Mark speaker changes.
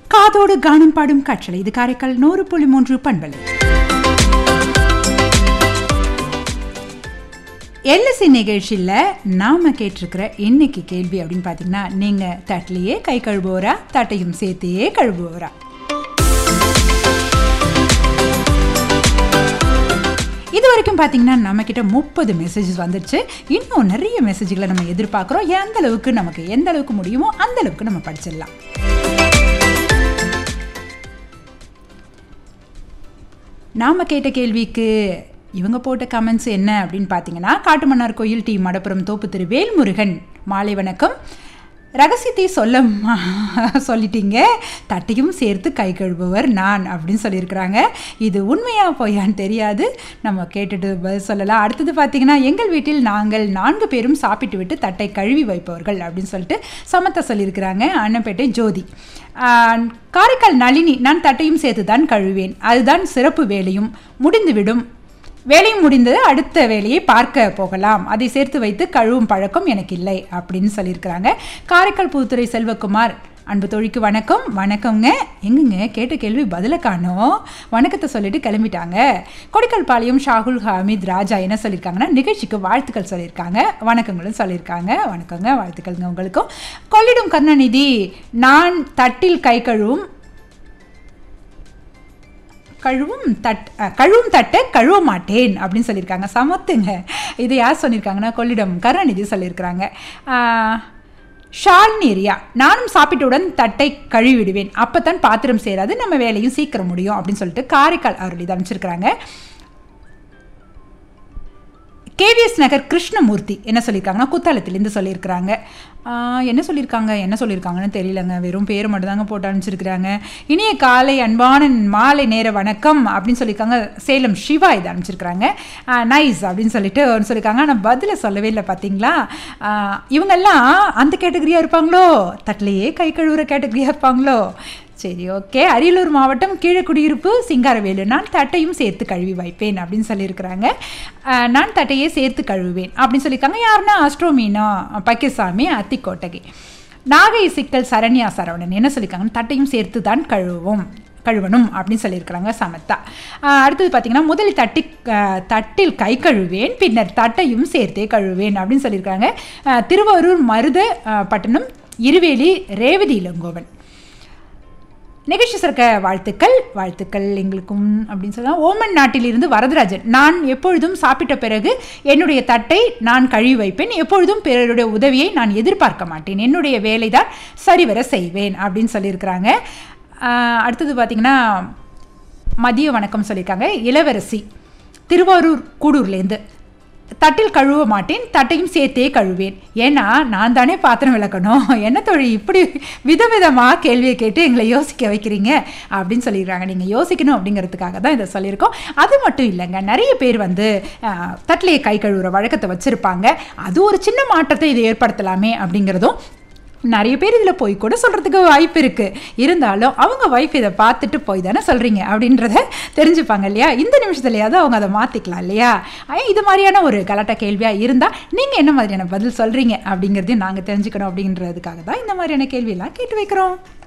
Speaker 1: காதோடு கானம் பாடும் காற்றலை இது காரைக்கால் நூறு புள்ளி மூன்று பண்பலை எல்எஸ்சி நிகழ்ச்சியில் நாம் கேட்டிருக்கிற இன்னைக்கு கேள்வி அப்படின்னு பார்த்தீங்கன்னா நீங்கள் தட்டிலேயே கை கழுவுவோரா தட்டையும் சேர்த்தையே கழுவுவோரா இது வரைக்கும் பார்த்தீங்கன்னா நம்மக்கிட்ட முப்பது மெசேஜஸ் வந்துடுச்சு இன்னும் நிறைய மெசேஜ்களை நம்ம எதிர்பார்க்குறோம் எந்த அளவுக்கு நமக்கு எந்த அளவுக்கு முடியுமோ அந்த அளவுக்கு நம்ம படிச்சிடலாம் நாம் கேட்ட கேள்விக்கு இவங்க போட்ட கமெண்ட்ஸ் என்ன அப்படின்னு பார்த்தீங்கன்னா காட்டுமன்னார் கோயில் டி மடப்புரம் தோப்பு திரு வேல்முருகன் மாலை வணக்கம் ரகசியத்தை சொல்ல சொல்லிட்டீங்க தட்டையும் சேர்த்து கை கழுவுவர் நான் அப்படின்னு சொல்லியிருக்கிறாங்க இது உண்மையா பொய்யான்னு தெரியாது நம்ம கேட்டுட்டு பதில் சொல்லலாம் அடுத்தது பார்த்தீங்கன்னா எங்கள் வீட்டில் நாங்கள் நான்கு பேரும் சாப்பிட்டு விட்டு தட்டை கழுவி வைப்பவர்கள் அப்படின்னு சொல்லிட்டு சமத்த சொல்லியிருக்கிறாங்க அன்னப்பேட்டை ஜோதி காரைக்கால் நளினி நான் தட்டையும் சேர்த்து தான் கழுவேன் அதுதான் சிறப்பு வேலையும் முடிந்துவிடும் வேலை முடிந்தது அடுத்த வேலையை பார்க்க போகலாம் அதை சேர்த்து வைத்து கழுவும் பழக்கம் எனக்கு இல்லை அப்படின்னு சொல்லியிருக்கிறாங்க காரைக்கால் புதுத்துறை செல்வகுமார் அன்பு தொழிக்கு வணக்கம் வணக்கங்க எங்குங்க கேட்ட கேள்வி பதில காணோம் வணக்கத்தை சொல்லிட்டு கிளம்பிட்டாங்க கொடிக்கல் பாளையம் ஷாகுல் ஹமீத் ராஜா என்ன சொல்லியிருக்காங்கன்னா நிகழ்ச்சிக்கு வாழ்த்துக்கள் சொல்லியிருக்காங்க வணக்கங்களும் சொல்லியிருக்காங்க வணக்கங்க வாழ்த்துக்கள்ங்க உங்களுக்கும் கொள்ளிடும் கருணாநிதி நான் தட்டில் கை கழுவும் கழுவும் தட் கழுவும் தட்டை கழுவ மாட்டேன் அப்படின்னு சொல்லியிருக்காங்க சமத்துங்க இது யார் சொல்லியிருக்காங்கன்னா கொள்ளிடம் கருணாநிதி சொல்லியிருக்கிறாங்க ஷால்னேரியா நானும் சாப்பிட்டவுடன் தட்டை கழுவிடுவேன் அப்போ தான் பாத்திரம் சேராது நம்ம வேலையும் சீக்கிரம் முடியும் அப்படின்னு சொல்லிட்டு காரைக்கால் அவர்கள் இது அமைச்சிருக்கிறாங்க கேவிஎஸ் நகர் கிருஷ்ணமூர்த்தி என்ன சொல்லியிருக்காங்கன்னா குத்தாலத்திலேருந்து சொல்லியிருக்கிறாங்க என்ன சொல்லியிருக்காங்க என்ன சொல்லியிருக்காங்கன்னு தெரியலங்க வெறும் பேர் மட்டும் தாங்க போட்டு அனுப்பிச்சிருக்கிறாங்க இனிய காலை அன்பான மாலை நேர வணக்கம் அப்படின்னு சொல்லியிருக்காங்க சேலம் சிவா இதை அனுப்பிச்சிருக்கிறாங்க நைஸ் அப்படின்னு சொல்லிட்டு ஒன்று சொல்லியிருக்காங்க ஆனால் பதிலை சொல்லவே இல்லை பார்த்தீங்களா இவங்கெல்லாம் அந்த கேட்டகரியாக இருப்பாங்களோ தட்டிலேயே கை கழுவுற கேட்டகரியாக இருப்பாங்களோ சரி ஓகே அரியலூர் மாவட்டம் கீழக்குடியிருப்பு சிங்காரவேலு நான் தட்டையும் சேர்த்து கழுவி வைப்பேன் அப்படின்னு சொல்லியிருக்கிறாங்க நான் தட்டையே சேர்த்து கழுவுவேன் அப்படின்னு சொல்லியிருக்காங்க யாருன்னா அஸ்ட்ரோமீனா பக்கிசாமி அத்திக்கோட்டகை நாகை சிக்கல் சரண்யா சரவணன் என்ன சொல்லியிருக்காங்கன்னு தட்டையும் சேர்த்து தான் கழுவும் கழுவணும் அப்படின்னு சொல்லியிருக்கிறாங்க சமத்தா அடுத்தது பார்த்தீங்கன்னா முதலில் தட்டி தட்டில் கை கழுவேன் பின்னர் தட்டையும் சேர்த்தே கழுவேன் அப்படின்னு சொல்லியிருக்காங்க திருவாரூர் மருத பட்டணம் இருவேலி ரேவதி இளங்கோவன் நிகழ்ச்சி சிறக்க வாழ்த்துக்கள் வாழ்த்துக்கள் எங்களுக்கும் அப்படின்னு சொல்லலாம் ஓமன் நாட்டிலிருந்து வரதராஜன் நான் எப்பொழுதும் சாப்பிட்ட பிறகு என்னுடைய தட்டை நான் கழுவி வைப்பேன் எப்பொழுதும் பிறருடைய உதவியை நான் எதிர்பார்க்க மாட்டேன் என்னுடைய வேலை தான் சரிவர செய்வேன் அப்படின்னு சொல்லியிருக்கிறாங்க அடுத்தது பார்த்திங்கன்னா மதிய வணக்கம் சொல்லியிருக்காங்க இளவரசி திருவாரூர் கூடூர்லேருந்து தட்டில் கழுவ மாட்டேன் தட்டையும் சேர்த்தே கழுவேன் ஏன்னா நான் தானே பாத்திரம் விளக்கணும் என்ன தொழில் இப்படி விதவிதமாக கேள்வியை கேட்டு எங்களை யோசிக்க வைக்கிறீங்க அப்படின்னு சொல்லிடுறாங்க நீங்கள் யோசிக்கணும் அப்படிங்கிறதுக்காக தான் இதை சொல்லியிருக்கோம் அது மட்டும் இல்லைங்க நிறைய பேர் வந்து தட்டிலேயே கை கழுவுற வழக்கத்தை வச்சுருப்பாங்க அது ஒரு சின்ன மாற்றத்தை இது ஏற்படுத்தலாமே அப்படிங்கிறதும் நிறைய பேர் இதில் போய் கூட சொல்கிறதுக்கு வாய்ப்பு இருக்குது இருந்தாலும் அவங்க ஒய்ஃப் இதை பார்த்துட்டு போய் தானே சொல்கிறீங்க அப்படின்றத தெரிஞ்சுப்பாங்க இல்லையா இந்த நிமிஷத்துலையாவது அவங்க அதை மாற்றிக்கலாம் இல்லையா இது மாதிரியான ஒரு கலாட்டா கேள்வியாக இருந்தால் நீங்கள் என்ன மாதிரியான பதில் சொல்கிறீங்க அப்படிங்கிறதையும் நாங்கள் தெரிஞ்சுக்கணும் அப்படின்றதுக்காக தான் இந்த மாதிரியான கேள்வியெல்லாம் கேட்டு வைக்கிறோம்